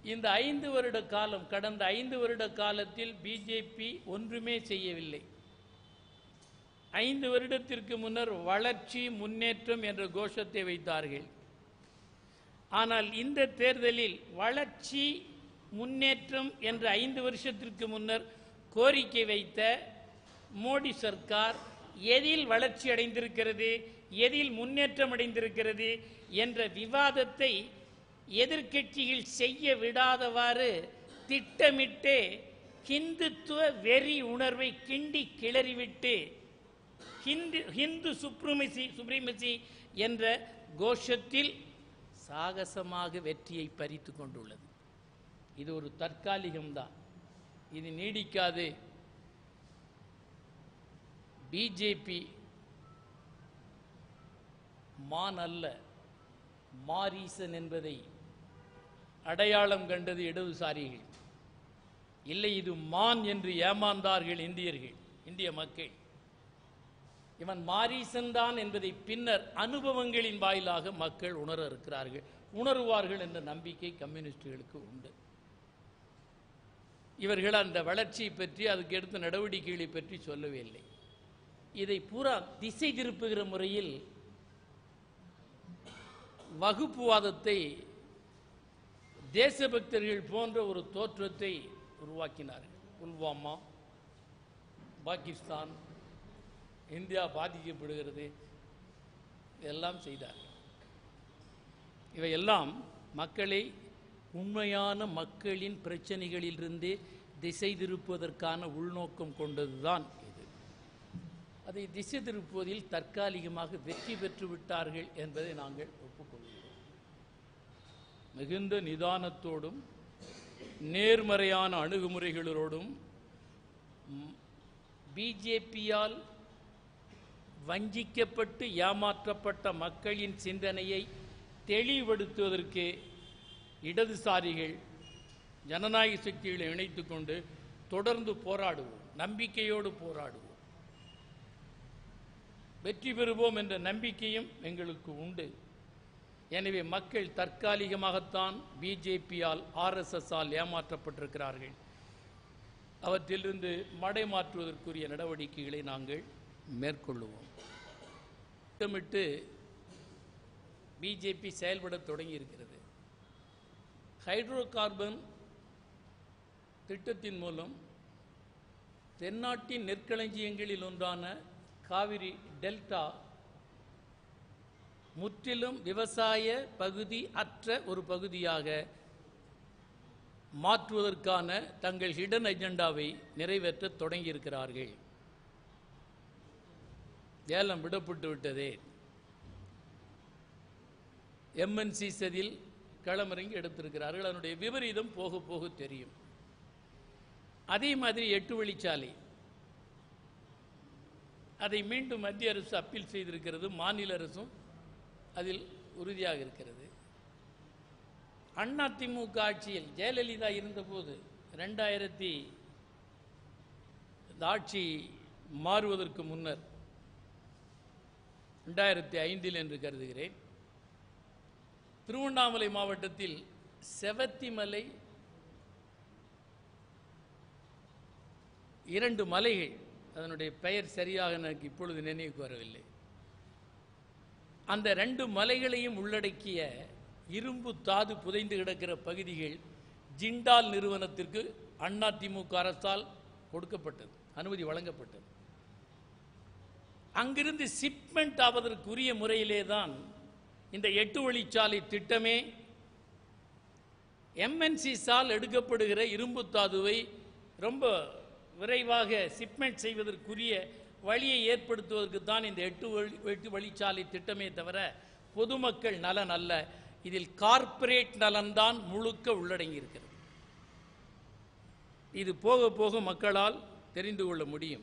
இந்த ஐந்து வருட காலம் கடந்த ஐந்து வருட காலத்தில் பிஜேபி ஒன்றுமே செய்யவில்லை ஐந்து வருடத்திற்கு முன்னர் வளர்ச்சி முன்னேற்றம் என்ற கோஷத்தை வைத்தார்கள் ஆனால் இந்த தேர்தலில் வளர்ச்சி முன்னேற்றம் என்ற ஐந்து வருஷத்திற்கு முன்னர் கோரிக்கை வைத்த மோடி சர்க்கார் எதில் வளர்ச்சி அடைந்திருக்கிறது எதில் முன்னேற்றம் அடைந்திருக்கிறது என்ற விவாதத்தை எதிர்க்கட்சிகள் செய்ய விடாதவாறு திட்டமிட்டு ஹிந்துத்துவ வெறி உணர்வை கிண்டி கிளறிவிட்டு ஹிந்து ஹிந்து சுப்ரமசி சுப்ரீமசி என்ற கோஷத்தில் சாகசமாக வெற்றியை பறித்து கொண்டுள்ளது இது ஒரு தற்காலிகம்தான் இது நீடிக்காது பிஜேபி மான் அல்ல மாரீசன் என்பதை அடையாளம் கண்டது இடதுசாரிகள் இல்லை இது மான் என்று ஏமாந்தார்கள் இந்தியர்கள் இந்திய மக்கள் இவன் மாரீசன் தான் என்பதை பின்னர் அனுபவங்களின் வாயிலாக மக்கள் உணர இருக்கிறார்கள் உணருவார்கள் என்ற நம்பிக்கை கம்யூனிஸ்டுகளுக்கு உண்டு இவர்கள் அந்த வளர்ச்சியை பற்றி அதுக்கு எடுத்த நடவடிக்கைகளை பற்றி சொல்லவே இல்லை இதை பூரா திசை திருப்புகிற முறையில் வகுப்புவாதத்தை தேசபக்தர்கள் போன்ற ஒரு தோற்றத்தை உருவாக்கினார்கள் புல்வாமா பாகிஸ்தான் இந்தியா பாதிக்கப்படுகிறது எல்லாம் செய்தார்கள் இவையெல்லாம் மக்களை உண்மையான மக்களின் பிரச்சனைகளிலிருந்து திசை திருப்புவதற்கான உள்நோக்கம் கொண்டதுதான் இது அதை திசை திருப்புவதில் தற்காலிகமாக வெற்றி பெற்று விட்டார்கள் என்பதை நாங்கள் ஒப்புக்கொள்கிறோம் மிகுந்த நிதானத்தோடும் நேர்மறையான அணுகுமுறைகளோடும் பிஜேபியால் வஞ்சிக்கப்பட்டு ஏமாற்றப்பட்ட மக்களின் சிந்தனையை தெளிவுபடுத்துவதற்கு இடதுசாரிகள் ஜனநாயக சக்திகளை இணைத்துக் கொண்டு தொடர்ந்து போராடுவோம் நம்பிக்கையோடு போராடுவோம் வெற்றி பெறுவோம் என்ற நம்பிக்கையும் எங்களுக்கு உண்டு எனவே மக்கள் தற்காலிகமாகத்தான் பிஜேபியால் ஆர்எஸ்எஸ்ஸால் ஏமாற்றப்பட்டிருக்கிறார்கள் அவற்றிலிருந்து மடைமாற்றுவதற்குரிய நடவடிக்கைகளை நாங்கள் மேற்கொள்ளுவோம் திட்டமிட்டு பிஜேபி செயல்பட தொடங்கி இருக்கிறது ஹைட்ரோ கார்பன் திட்டத்தின் மூலம் தென்னாட்டின் நெற்களஞ்சியங்களில் ஒன்றான காவிரி டெல்டா முற்றிலும் விவசாய பகுதி அற்ற ஒரு பகுதியாக மாற்றுவதற்கான தங்கள் ஹிடன் அஜெண்டாவை நிறைவேற்ற தொடங்கியிருக்கிறார்கள் ஏலம் விடப்பட்டு விட்டதே எம்என்சி சதில் களமிறங்கி எடுத்திருக்கிறார்கள் அதனுடைய விபரீதம் போக போக தெரியும் அதே மாதிரி எட்டு வழிச்சாலை அதை மீண்டும் மத்திய அரசு அப்பீல் செய்திருக்கிறது மாநில அரசும் அதில் உறுதியாக இருக்கிறது அண்ணா திமுக ஆட்சியில் ஜெயலலிதா இருந்தபோது ரெண்டாயிரத்தி இந்த ஆட்சி மாறுவதற்கு முன்னர் ரெண்டாயிரத்தி ஐந்தில் என்று கருதுகிறேன் திருவண்ணாமலை மாவட்டத்தில் செவத்திமலை இரண்டு மலைகள் அதனுடைய பெயர் சரியாக எனக்கு இப்பொழுது நினைவுக்கு வரவில்லை அந்த ரெண்டு மலைகளையும் உள்ளடக்கிய இரும்பு தாது புதைந்து கிடக்கிற பகுதிகள் ஜிண்டால் நிறுவனத்திற்கு அண்ணா திமுக அரசால் கொடுக்கப்பட்டது அனுமதி வழங்கப்பட்டது அங்கிருந்து சிப்மெண்ட் ஆவதற்குரிய முறையிலே தான் இந்த எட்டு வழிச்சாலை திட்டமே எம்என்சி சால் எடுக்கப்படுகிற இரும்பு தாதுவை ரொம்ப விரைவாக சிப்மெண்ட் செய்வதற்குரிய வழியை ஏற்படுத்துவதற்கு தான் இந்த எட்டு வழி எட்டு வழிச்சாலை திட்டமே தவிர பொதுமக்கள் நலன் அல்ல இதில் கார்ப்பரேட் நலன்தான் முழுக்க உள்ளடங்கி இருக்கிறது இது போக போக மக்களால் தெரிந்து கொள்ள முடியும்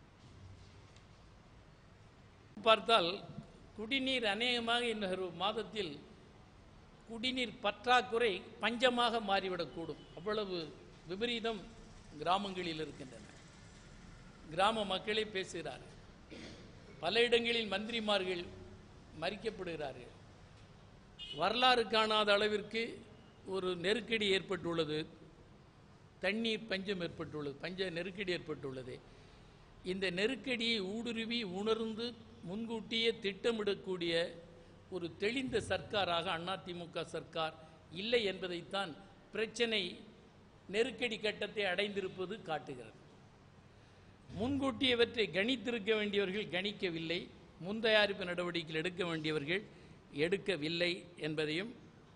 பார்த்தால் குடிநீர் அநேகமாக இன்னொரு மாதத்தில் குடிநீர் பற்றாக்குறை பஞ்சமாக மாறிவிடக்கூடும் அவ்வளவு விபரீதம் கிராமங்களில் இருக்கின்றன கிராம மக்களே பேசுகிறார்கள் பல இடங்களில் மந்திரிமார்கள் மறிக்கப்படுகிறார்கள் வரலாறு காணாத அளவிற்கு ஒரு நெருக்கடி ஏற்பட்டுள்ளது தண்ணீர் பஞ்சம் ஏற்பட்டுள்ளது பஞ்ச நெருக்கடி ஏற்பட்டுள்ளது இந்த நெருக்கடியை ஊடுருவி உணர்ந்து முன்கூட்டியே திட்டமிடக்கூடிய ஒரு தெளிந்த சர்க்காராக அதிமுக சர்க்கார் இல்லை என்பதைத்தான் பிரச்சனை நெருக்கடி கட்டத்தை அடைந்திருப்பது காட்டுகிறது முன்கூட்டியவற்றை கணித்திருக்க வேண்டியவர்கள் கணிக்கவில்லை முன்தயாரிப்பு நடவடிக்கைகள் எடுக்க வேண்டியவர்கள் எடுக்கவில்லை என்பதையும்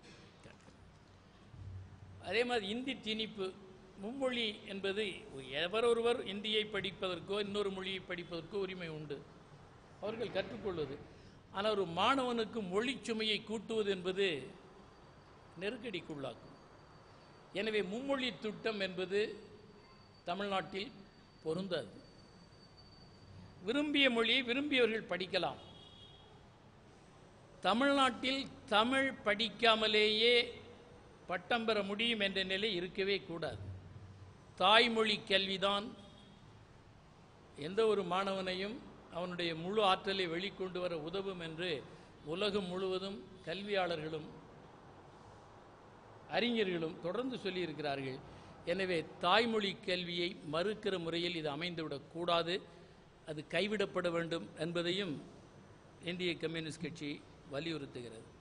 அதே மாதிரி இந்தி திணிப்பு மும்மொழி என்பது எவரொருவர் இந்தியை படிப்பதற்கோ இன்னொரு மொழியை படிப்பதற்கோ உரிமை உண்டு அவர்கள் கற்றுக்கொள்வது ஆனால் ஒரு மாணவனுக்கு மொழிச் சுமையை கூட்டுவது என்பது நெருக்கடிக்குள்ளாக்கும் எனவே மும்மொழி திட்டம் என்பது தமிழ்நாட்டில் பொருந்தாது விரும்பிய மொழியை விரும்பியவர்கள் படிக்கலாம் தமிழ்நாட்டில் தமிழ் படிக்காமலேயே பட்டம் பெற முடியும் என்ற நிலை இருக்கவே கூடாது தாய்மொழி கல்விதான் எந்த ஒரு மாணவனையும் அவனுடைய முழு ஆற்றலை வெளிக்கொண்டு வர உதவும் என்று உலகம் முழுவதும் கல்வியாளர்களும் அறிஞர்களும் தொடர்ந்து சொல்லியிருக்கிறார்கள் எனவே தாய்மொழி கல்வியை மறுக்கிற முறையில் இது அமைந்துவிடக் கூடாது அது கைவிடப்பட வேண்டும் என்பதையும் இந்திய கம்யூனிஸ்ட் கட்சி வலியுறுத்துகிறது